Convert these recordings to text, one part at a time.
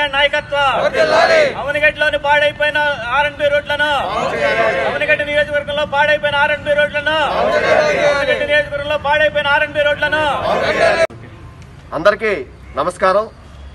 నాయుడు నాయకత్వం అవనిగడ్డలోని పాడైపోయిన ఆర్ఎన్బి రోడ్లను అవనిగడ్డ నియోజకవర్గంలో పాడైపోయిన ఆర్ఎన్బి రోడ్లను అవనిగడ్డ నియోజకవర్గంలో పాడైపోయిన ఆర్ఎన్బి రోడ్లను అందరికీ నమస్కారం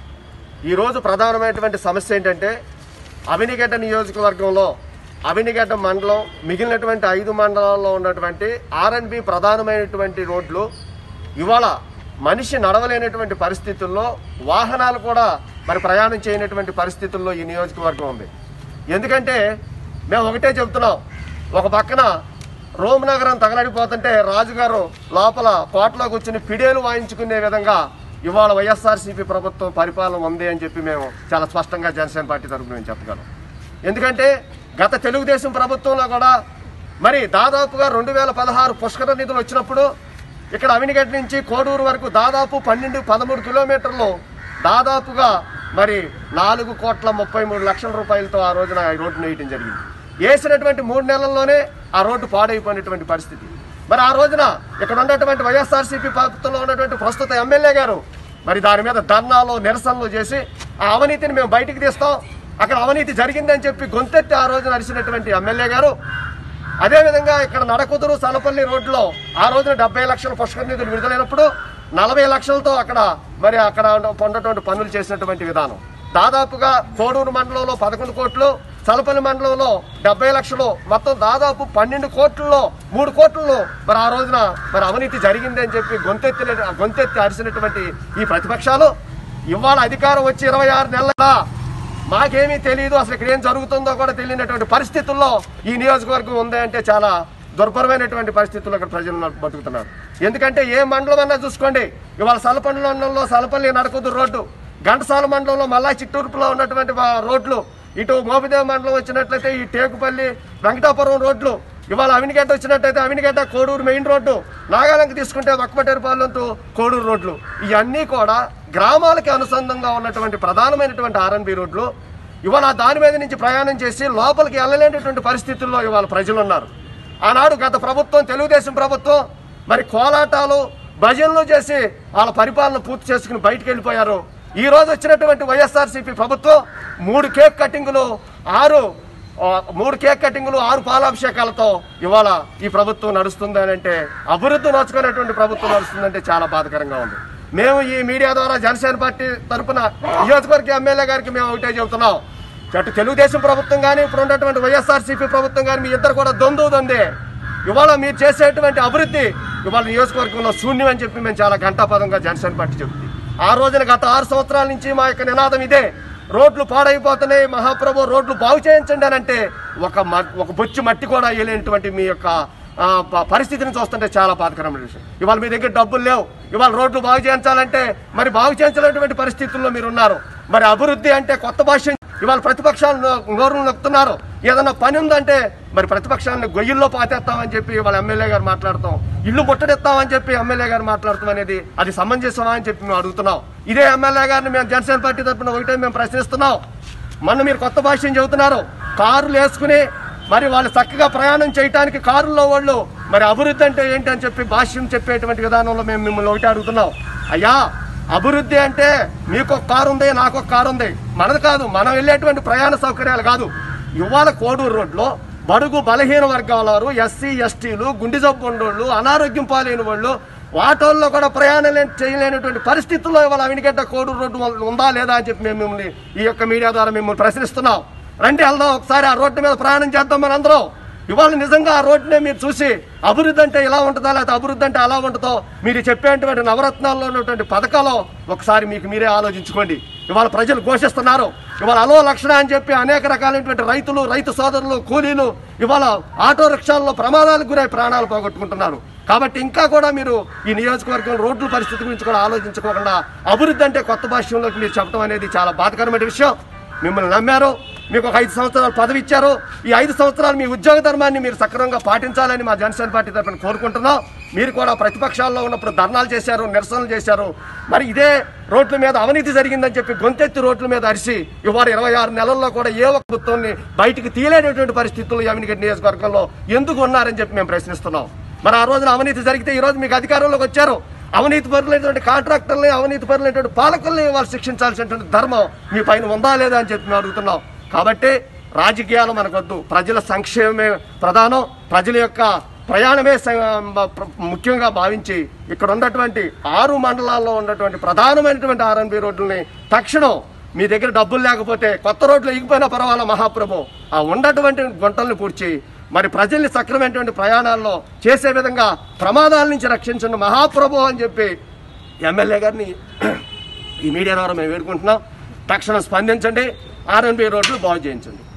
ఈరోజు ప్రధానమైనటువంటి సమస్య ఏంటంటే అవినిగడ్డ నియోజకవర్గంలో అవినిగడ్డ మండలం మిగిలినటువంటి ఐదు మండలాల్లో ఉన్నటువంటి ఆర్ఎన్బి ప్రధానమైనటువంటి రోడ్లు ఇవాళ మనిషి నడవలేనటువంటి పరిస్థితుల్లో వాహనాలు కూడా మరి ప్రయాణం చేయనటువంటి పరిస్థితుల్లో ఈ నియోజకవర్గం ఉంది ఎందుకంటే మేము ఒకటే చెబుతున్నాం ఒక పక్కన రోమ్ నగరం తగలడిపోతుంటే రాజుగారు లోపల కోటలో కూర్చుని పిడేలు వాయించుకునే విధంగా ఇవాళ వైఎస్ఆర్సీపీ ప్రభుత్వం పరిపాలన ఉంది అని చెప్పి మేము చాలా స్పష్టంగా జనసేన పార్టీ తరఫున మేము చెప్పగలం ఎందుకంటే గత తెలుగుదేశం ప్రభుత్వంలో కూడా మరి దాదాపుగా రెండు వేల పదహారు పుష్కర నిధులు వచ్చినప్పుడు ఇక్కడ అవినిగడ్డ నుంచి కోడూరు వరకు దాదాపు పన్నెండు పదమూడు కిలోమీటర్లు దాదాపుగా మరి నాలుగు కోట్ల ముప్పై మూడు లక్షల రూపాయలతో ఆ రోజున ఈ రోడ్డును వేయటం జరిగింది వేసినటువంటి మూడు నెలల్లోనే ఆ రోడ్డు పాడైపోయినటువంటి పరిస్థితి మరి ఆ రోజున ఇక్కడ ఉన్నటువంటి వైఎస్ఆర్సీపీ ప్రభుత్వంలో ఉన్నటువంటి ప్రస్తుత ఎమ్మెల్యే గారు మరి దాని మీద ధర్నాలు నిరసనలు చేసి ఆ అవినీతిని మేము బయటికి తీస్తాం అక్కడ అవినీతి జరిగిందని చెప్పి గొంతెత్తి ఆ రోజున అరిచినటువంటి ఎమ్మెల్యే గారు అదేవిధంగా ఇక్కడ నడకుదురు సనపల్లి రోడ్లో ఆ రోజున డెబ్బై లక్షల పుష్కర నిధులు విడుదలైనప్పుడు నలభై లక్షలతో అక్కడ మరి అక్కడ పొందటువంటి పనులు చేసినటువంటి విధానం దాదాపుగా కోడూరు మండలంలో పదకొండు కోట్లు సలపల్లి మండలంలో డెబ్బై లక్షలు మొత్తం దాదాపు పన్నెండు కోట్లలో మూడు కోట్లలో మరి ఆ రోజున మరి అవినీతి జరిగింది అని చెప్పి గొంతెత్తిన గొంతెత్తి అరిసినటువంటి ఈ ప్రతిపక్షాలు ఇవాళ అధికారం వచ్చి ఇరవై ఆరు నెలల మాకేమీ తెలియదు అసలు ఇక్కడ ఏం జరుగుతుందో కూడా తెలియనటువంటి పరిస్థితుల్లో ఈ నియోజకవర్గం ఉంది అంటే చాలా దుర్భరమైనటువంటి పరిస్థితుల్లో ఇక్కడ ప్రజలు బతుకుతున్నారు ఎందుకంటే ఏ మండలం అన్నా చూసుకోండి ఇవాళ సలపల్లి మండలంలో సలపల్లి నడకుదు రోడ్డు ఘంటసాల మండలంలో మల్లా చిట్టూర్పులో ఉన్నటువంటి వా- రోడ్లు ఇటు మోపిదేవ మండలం వచ్చినట్లయితే ఈ టేకుపల్లి వెంకటాపురం రోడ్లు ఇవాళ అవినిగడ్డ వచ్చినట్టయితే అవినిగడ్డ కోడూరు మెయిన్ రోడ్డు నాగాలంక తీసుకుంటే వక్కపటేరుపాలెంతో కోడూరు రోడ్లు ఇవన్నీ కూడా గ్రామాలకి అనుసంధంగా ఉన్నటువంటి ప్రధానమైనటువంటి ఆర్ఎన్బి రోడ్లు ఇవాళ దాని మీద నుంచి ప్రయాణం చేసి లోపలికి వెళ్ళలేనటువంటి పరిస్థితుల్లో ఇవాళ ప్రజలు ఉన్నారు ఆనాడు గత ప్రభుత్వం తెలుగుదేశం ప్రభుత్వం మరి కోలాటాలు భజనలు చేసి వాళ్ళ పరిపాలన పూర్తి చేసుకుని బయటికి వెళ్ళిపోయారు ఈ రోజు వచ్చినటువంటి వైఎస్ఆర్సీపీ ప్రభుత్వం మూడు కేక్ కటింగులు ఆరు ఆ, మూడు కేక్ కటింగులు ఆరు పాలాభిషేకాలతో ఇవాళ ఈ ప్రభుత్వం నడుస్తుంది అని అంటే అభివృద్ధి నోచుకునేటువంటి ప్రభుత్వం నడుస్తుందంటే చాలా బాధకరంగా ఉంది మేము ఈ మీడియా ద్వారా జనసేన పార్టీ తరపున నియోజకవర్గ ఎమ్మెల్యే గారికి మేము ఒకటే చెబుతున్నాం అటు తెలుగుదేశం ప్రభుత్వం కానీ ఇప్పుడు ఉన్నటువంటి వైఎస్ఆర్సీపీ ప్రభుత్వం కానీ మీ ఇద్దరు కూడా దొందు దొందే ఇవాళ మీరు చేసేటువంటి అభివృద్ధి ఇవాళ నియోజకవర్గంలో శూన్యం అని చెప్పి మేము చాలా ఘంటాపదంగా జనసేన పార్టీ చెబుతుంది ఆ రోజున గత ఆరు సంవత్సరాల నుంచి మా యొక్క నినాదం ఇదే రోడ్లు పాడైపోతున్నాయి మహాప్రభు రోడ్లు బాగు చేయించండి అని అంటే ఒక మ- ఒక బొచ్చు మట్టి కూడా వేయలేనటువంటి మీ యొక్క ఆ, ప- పరిస్థితిని చూస్తుంటే చాలా బాధకరమైన విషయం ఇవాళ మీ దగ్గర డబ్బులు లేవు ఇవాళ రోడ్లు బాగు చేయించాలంటే మరి బాగు చేయించలేనటువంటి పరిస్థితుల్లో మీరు ఉన్నారు మరి అభివృద్ధి అంటే కొత్త భాష ఇవాళ ప్రతిపక్షాలు నో- నోరు నొక్కుతున్నారు ఏదన్నా పని ఉందంటే మరి ప్రతిపక్షాన్ని గొయ్యిల్లో పాతేస్తామని చెప్పి వాళ్ళ ఎమ్మెల్యే గారు మాట్లాడతాం ఇల్లు ముట్టడిస్తామని చెప్పి ఎమ్మెల్యే గారు మాట్లాడతాం అనేది అది సమంజసమా అని చెప్పి మేము అడుగుతున్నాం ఇదే ఎమ్మెల్యే గారిని మేము జనసేన పార్టీ తరఫున ఒకటే మేము ప్రశ్నిస్తున్నాం మొన్న మీరు కొత్త భాష్యం చెబుతున్నారు కారులు వేసుకుని మరి వాళ్ళు చక్కగా ప్రయాణం చేయడానికి కారుల్లో వాళ్ళు మరి అభివృద్ధి అంటే ఏంటి అని చెప్పి భాష్యం చెప్పేటువంటి విధానంలో మేము మిమ్మల్ని ఒకటి అడుగుతున్నాం అయ్యా అభివృద్ధి అంటే మీకు ఒక కారు ఉంది నాకు ఒక కారు ఉంది మనది కాదు మనం వెళ్ళేటువంటి ప్రయాణ సౌకర్యాలు కాదు ఇవాళ కోడూరు రోడ్లో బడుగు బలహీన వర్గాల వారు ఎస్సీ ఎస్టీలు గుండె జబ్బు ఉన్నోళ్ళు అనారోగ్యం పాలైన వాళ్ళు ఆటోల్లో కూడా ప్రయాణం లే- చేయలేనటువంటి పరిస్థితుల్లో ఇవాళ అవినిగడ్డ కోడూరు రోడ్డు ఉందా లేదా అని చెప్పి మేము మిమ్మల్ని ఈ యొక్క మీడియా ద్వారా మిమ్మల్ని ప్రశ్నిస్తున్నాం రండి వెళ్దాం ఒకసారి ఆ రోడ్డు మీద ప్రయాణం చేద్దాం మన అందరం ఇవాళ నిజంగా ఆ రోడ్డునే మీరు చూసి అభివృద్ధి అంటే ఇలా ఉంటుందా లేకపోతే అభివృద్ధి అంటే అలా ఉంటుందో మీరు చెప్పేటువంటి నవరత్నాల్లో ఉన్నటువంటి పథకాలు ఒకసారి మీకు మీరే ఆలోచించుకోండి ఇవాళ ప్రజలు ఘోషిస్తున్నారు ఇవాళ అలో లక్షణ అని చెప్పి అనేక రకాలైనటువంటి రైతులు రైతు సోదరులు కూలీలు ఇవాళ ఆటో రిక్షాల్లో ప్రమాదాలకు గురై ప్రాణాలు పోగొట్టుకుంటున్నారు కాబట్టి ఇంకా కూడా మీరు ఈ నియోజకవర్గం రోడ్ల పరిస్థితి గురించి కూడా ఆలోచించుకోకుండా అభివృద్ధి అంటే కొత్త భాష్యంలోకి మీరు చెప్పడం అనేది చాలా బాధకరమైన విషయం మిమ్మల్ని నమ్మారు మీకు ఒక ఐదు సంవత్సరాలు పదవి ఇచ్చారు ఈ ఐదు సంవత్సరాలు మీ ఉద్యోగ ధర్మాన్ని మీరు సక్రమంగా పాటించాలని మా జనసేన పార్టీ తరఫున కోరుకుంటున్నాం మీరు కూడా ప్రతిపక్షాల్లో ఉన్నప్పుడు ధర్నాలు చేశారు నిరసనలు చేశారు మరి ఇదే రోడ్ల మీద అవినీతి జరిగిందని చెప్పి గొంతెత్తి రోడ్ల మీద అరిసి ఇవాళ ఇరవై ఆరు నెలల్లో కూడా ఏ ఒక్క ప్రభుత్వాన్ని బయటికి తీయలేనటువంటి పరిస్థితుల్లో అవినిగడ్డ నియోజకవర్గంలో ఎందుకు ఉన్నారని చెప్పి మేము ప్రశ్నిస్తున్నాం మరి ఆ రోజున అవినీతి జరిగితే ఈ రోజు మీకు అధికారంలోకి వచ్చారు అవినీతి పరులైనటువంటి కాంట్రాక్టర్ని అవినీతి పరులైనటువంటి పాలకుల్ని వాళ్ళు శిక్షించాల్సినటువంటి ధర్మం మీ పైన ఉందా లేదా అని చెప్పి మేము అడుగుతున్నాం కాబట్టి రాజకీయాలు మనకొద్దు ప్రజల సంక్షేమమే ప్రధానం ప్రజల యొక్క ప్రయాణమే స- ప్ర- ముఖ్యంగా భావించి ఇక్కడ ఉన్నటువంటి ఆరు మండలాల్లో ఉన్నటువంటి ప్రధానమైనటువంటి ఆర్ఎన్బి రోడ్లని తక్షణం మీ దగ్గర డబ్బులు లేకపోతే కొత్త రోడ్లు ఎగిపోయినా పర్వాలా మహాప్రభు ఆ ఉన్నటువంటి గుంటల్ని పూడ్చి మరి ప్రజల్ని సక్రమైనటువంటి ప్రయాణాల్లో చేసే విధంగా ప్రమాదాల నుంచి రక్షించండి మహాప్రభు అని చెప్పి ఎమ్మెల్యే గారిని ఈ మీడియా ద్వారా మేము వేడుకుంటున్నాం తక్షణం స్పందించండి ఆర్ఎన్బి రోడ్లు బాగు చేయించండి